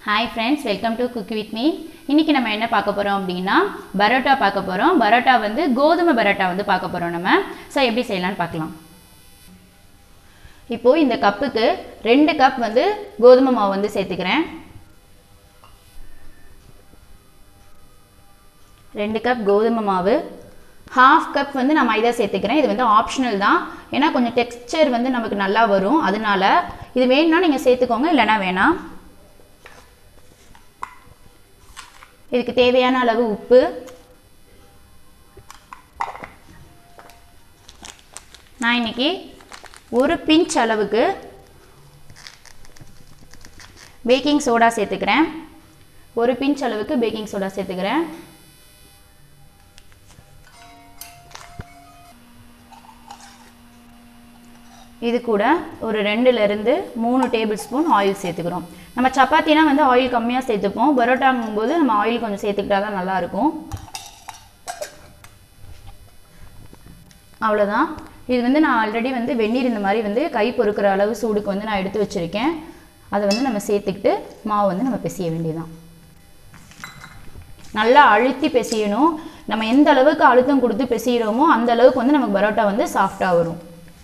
hi friends welcome to cook with me இன்றைக்கி நம்ம என்ன பார்க்க போகிறோம் அப்படின்னா பரோட்டா பார்க்க போகிறோம் பரோட்டா வந்து கோதுமை பரோட்டா வந்து பார்க்க போகிறோம் நம்ம ஸோ எப்படி செய்யலாம்னு பார்க்கலாம் இப்போது இந்த கப்புக்கு ரெண்டு கப் வந்து கோதுமை மாவு வந்து சேர்த்துக்கிறேன் ரெண்டு கப் கோதுமை மாவு ஹாஃப் கப் வந்து நான் மைதா சேர்த்துக்கிறேன் இது வந்து ஆப்ஷனல் தான் ஏன்னா கொஞ்சம் டெக்ஸ்சர் வந்து நமக்கு நல்லா வரும் அதனால இது வேணும்னா நீங்கள் சேர்த்துக்கோங்க இல்லைனா வேணாம் இதுக்கு தேவையான அளவு உப்பு நான் இன்னைக்கு ஒரு பிஞ்ச் அளவுக்கு பேக்கிங் சோடா சேர்த்துக்கிறேன் ஒரு பிஞ்ச் அளவுக்கு பேக்கிங் சோடா சேர்த்துக்கிறேன் இது கூட ஒரு ரெண்டுலேருந்து மூணு டேபிள் ஸ்பூன் ஆயில் சேர்த்துக்கிறோம் நம்ம சப்பாத்தினா வந்து ஆயில் கம்மியாக சேர்த்துப்போம் பரோட்டாங்கும் போது நம்ம ஆயில் கொஞ்சம் சேர்த்துக்கிட்டா தான் நல்லாயிருக்கும் அவ்வளோதான் இது வந்து நான் ஆல்ரெடி வந்து வெந்நீர் இந்த மாதிரி வந்து கை பொறுக்கிற அளவு சூடுக்கு வந்து நான் எடுத்து வச்சுருக்கேன் அதை வந்து நம்ம சேர்த்துக்கிட்டு மாவு வந்து நம்ம பிசைய வேண்டியதான் நல்லா அழுத்தி பிசையணும் நம்ம எந்த அளவுக்கு அழுத்தம் கொடுத்து பிசைகிறோமோ அந்த அளவுக்கு வந்து நமக்கு பரோட்டா வந்து சாஃப்டாக வரும்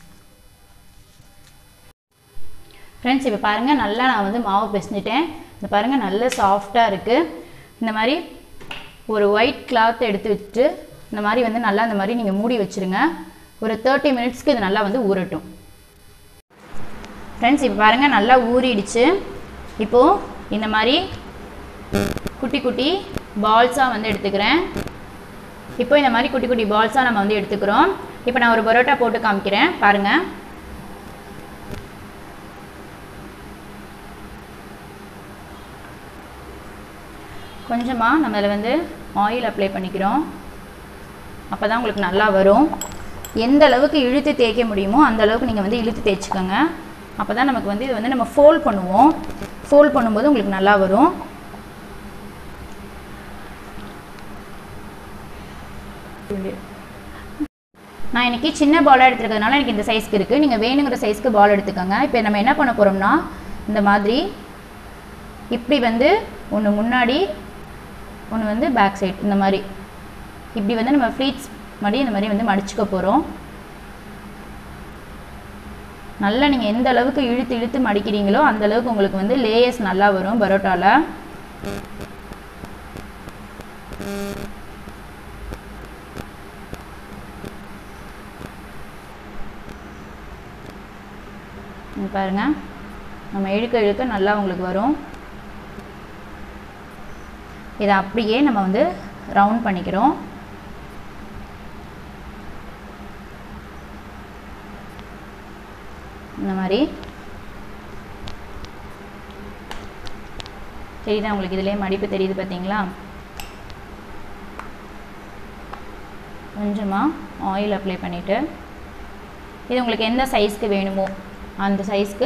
ஃப்ரெண்ட்ஸ் இப்போ பாருங்கள் நல்லா நான் வந்து மாவு பிசைஞ்சிட்டேன் இந்த பாருங்கள் நல்ல சாஃப்டாக இருக்குது இந்த மாதிரி ஒரு ஒயிட் கிளாத் எடுத்து வச்சுட்டு இந்த மாதிரி வந்து நல்லா இந்த மாதிரி நீங்கள் மூடி வச்சுருங்க ஒரு தேர்ட்டி மினிட்ஸ்க்கு இது நல்லா வந்து ஊறட்டும் ஃப்ரெண்ட்ஸ் இப்போ பாருங்கள் நல்லா ஊறிடுச்சு இப்போது இந்த மாதிரி குட்டி குட்டி பால்ஸாக வந்து எடுத்துக்கிறேன் இப்போ இந்த மாதிரி குட்டி குட்டி பால்ஸாக நம்ம வந்து எடுத்துக்கிறோம் இப்போ நான் ஒரு பரோட்டா போட்டு காமிக்கிறேன் பாருங்கள் கொஞ்சமாக நம்ம அதில் வந்து ஆயில் அப்ளை பண்ணிக்கிறோம் அப்போ தான் உங்களுக்கு நல்லா வரும் எந்த அளவுக்கு இழுத்து தேய்க்க முடியுமோ அந்த அளவுக்கு நீங்கள் வந்து இழுத்து தேய்ச்சிக்கோங்க அப்போ தான் நமக்கு வந்து இது வந்து நம்ம ஃபோல்ட் பண்ணுவோம் ஃபோல்ட் பண்ணும்போது உங்களுக்கு நல்லா வரும் நான் இன்றைக்கி சின்ன பாலாக எடுத்துருக்கிறதுனால எனக்கு இந்த சைஸ்க்கு இருக்குது நீங்கள் வேணுங்கிற சைஸ்க்கு பால் எடுத்துக்கோங்க இப்போ நம்ம என்ன பண்ண போகிறோம்னா இந்த மாதிரி இப்படி வந்து ஒன்று முன்னாடி ஒன்று வந்து பேக் சைட் இந்த மாதிரி இப்படி வந்து நம்ம ஃப்ளீட்ஸ் மாதிரி இந்த மாதிரி வந்து மடிச்சுக்க போகிறோம் நல்லா நீங்கள் எந்த அளவுக்கு இழுத்து இழுத்து மடிக்கிறீங்களோ அந்த அளவுக்கு உங்களுக்கு வந்து லேயர்ஸ் நல்லா வரும் பரோட்டாவில் பாருங்கள் நம்ம இழுக்க இழுக்க நல்லா உங்களுக்கு வரும் இதை அப்படியே நம்ம வந்து ரவுண்ட் பண்ணிக்கிறோம் இந்த மாதிரி தெரியுதா உங்களுக்கு இதுலேயே மடிப்பு தெரியுது பார்த்தீங்களா கொஞ்சமாக ஆயில் அப்ளை பண்ணிவிட்டு இது உங்களுக்கு எந்த சைஸ்க்கு வேணுமோ அந்த சைஸ்க்கு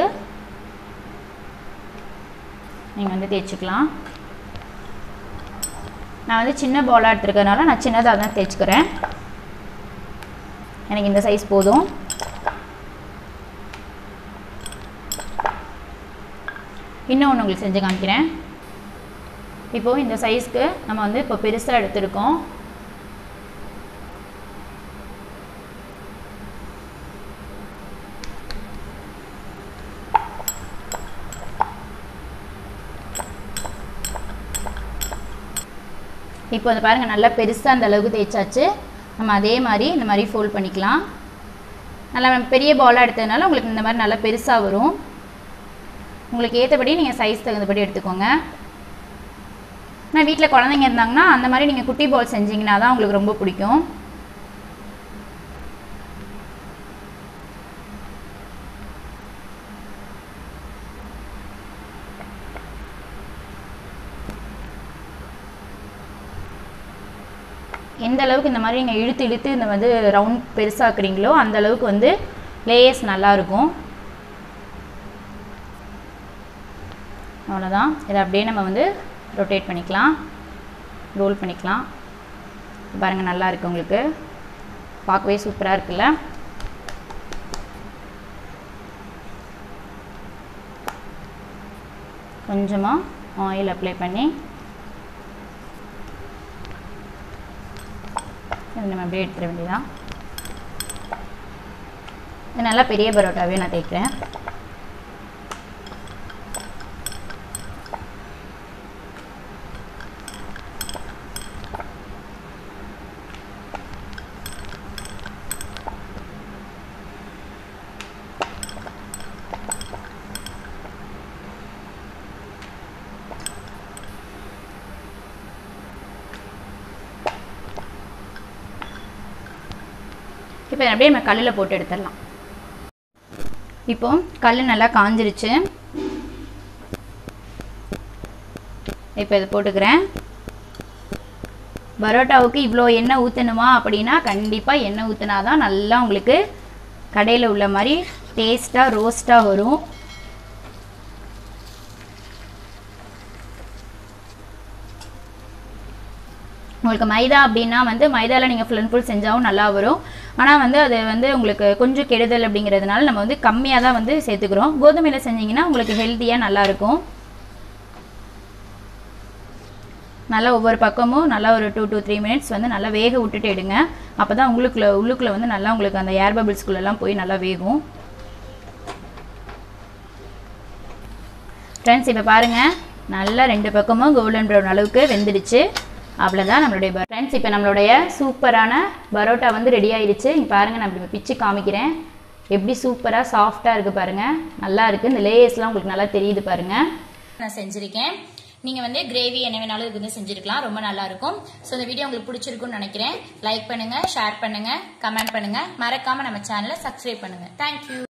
நீங்கள் வந்து தேய்ச்சிக்கலாம் நான் வந்து சின்ன பாலாக எடுத்துருக்கறனால நான் சின்னதாக தான் தேய்ச்சிக்கிறேன் எனக்கு இந்த சைஸ் போதும் இன்னொன்று உங்களுக்கு செஞ்சு காமிக்கிறேன் இப்போது இந்த சைஸ்க்கு நம்ம வந்து இப்போ பெருசாக எடுத்துருக்கோம் இப்போ வந்து பாருங்கள் நல்லா பெருசாக அந்த அளவுக்கு தேய்ச்சாச்சு நம்ம அதே மாதிரி இந்த மாதிரி ஃபோல்ட் பண்ணிக்கலாம் நல்லா பெரிய பாலாக எடுத்ததுனால உங்களுக்கு இந்த மாதிரி நல்லா பெருசாக வரும் உங்களுக்கு ஏற்றபடி நீங்கள் சைஸ் தகுந்தபடி எடுத்துக்கோங்க ஆனால் வீட்டில் குழந்தைங்க இருந்தாங்கன்னா அந்த மாதிரி நீங்கள் குட்டி பால் செஞ்சிங்கன்னா தான் உங்களுக்கு ரொம்ப பிடிக்கும் எந்த அளவுக்கு இந்த மாதிரி நீங்கள் இழுத்து இழுத்து இந்த வந்து ரவுண்ட் பெருசாக்குறீங்களோ அந்த அளவுக்கு வந்து லேயர்ஸ் நல்லாயிருக்கும் அவ்வளோதான் இதை அப்படியே நம்ம வந்து ரொட்டேட் பண்ணிக்கலாம் ரோல் பண்ணிக்கலாம் பாருங்கள் நல்லா இருக்குது உங்களுக்கு பார்க்கவே சூப்பராக இருக்குல்ல கொஞ்சமாக ஆயில் அப்ளை பண்ணி இது நம்ம அப்படியே எடுத்துட வேண்டியதான் இது நல்லா பெரிய பரோட்டாவே நான் தேய்க்கிறேன் இப்போ அப்படியே நம்ம கல்லில் போட்டு எடுத்துடலாம் இப்போ கல் நல்லா காஞ்சிருச்சு இப்போ இதை போட்டுக்கிறேன் பரோட்டாவுக்கு இவ்வளோ எண்ணெய் ஊற்றணுமா அப்படின்னா கண்டிப்பாக எண்ணெய் ஊற்றினா தான் நல்லா உங்களுக்கு கடையில் உள்ள மாதிரி டேஸ்ட்டாக ரோஸ்ட்டாக வரும் உங்களுக்கு மைதா அப்படின்னா வந்து மைதாவில் நீங்கள் ஃபுல் அண்ட் ஃபுல் செஞ்சாலும் நல்லா வரும் ஆனால் வந்து அது வந்து உங்களுக்கு கொஞ்சம் கெடுதல் அப்படிங்கிறதுனால நம்ம வந்து கம்மியாக தான் வந்து சேர்த்துக்கிறோம் கோதுமையில் செஞ்சீங்கன்னா உங்களுக்கு ஹெல்த்தியாக நல்லாயிருக்கும் நல்லா ஒவ்வொரு பக்கமும் நல்லா ஒரு டூ டூ த்ரீ மினிட்ஸ் வந்து நல்லா வேக விட்டுட்டு எடுங்க அப்போ தான் உங்களுக்குள்ள உள்ளுக்குள்ளே வந்து நல்லா உங்களுக்கு அந்த ஏர் பபிள்ஸ்குள்ளெல்லாம் போய் நல்லா வேகும் ஃப்ரெண்ட்ஸ் இப்போ பாருங்கள் நல்லா ரெண்டு பக்கமும் கோல்டன் ப்ரௌன் அளவுக்கு வெந்துடுச்சு அவ்வளோதான் நம்மளுடைய ஃப்ரெண்ட்ஸ் இப்போ நம்மளுடைய சூப்பரான பரோட்டா வந்து ரெடி ஆயிடுச்சு இங்கே பாருங்கள் நான் இப்படி பிச்சு காமிக்கிறேன் எப்படி சூப்பராக சாஃப்டாக இருக்குது பாருங்கள் நல்லா இருக்குது இந்த லேயர்ஸ்லாம் உங்களுக்கு நல்லா தெரியுது பாருங்கள் நான் செஞ்சுருக்கேன் நீங்கள் வந்து கிரேவி என்ன வேணாலும் இதுக்கு வந்து செஞ்சுருக்கலாம் ரொம்ப நல்லா இருக்கும் ஸோ இந்த வீடியோ உங்களுக்கு பிடிச்சிருக்குன்னு நினைக்கிறேன் லைக் பண்ணுங்கள் ஷேர் பண்ணுங்கள் கமெண்ட் பண்ணுங்கள் மறக்காமல் நம்ம சேனலை சப்ஸ்கிரைப் பண்ணுங்கள் தேங்க்யூ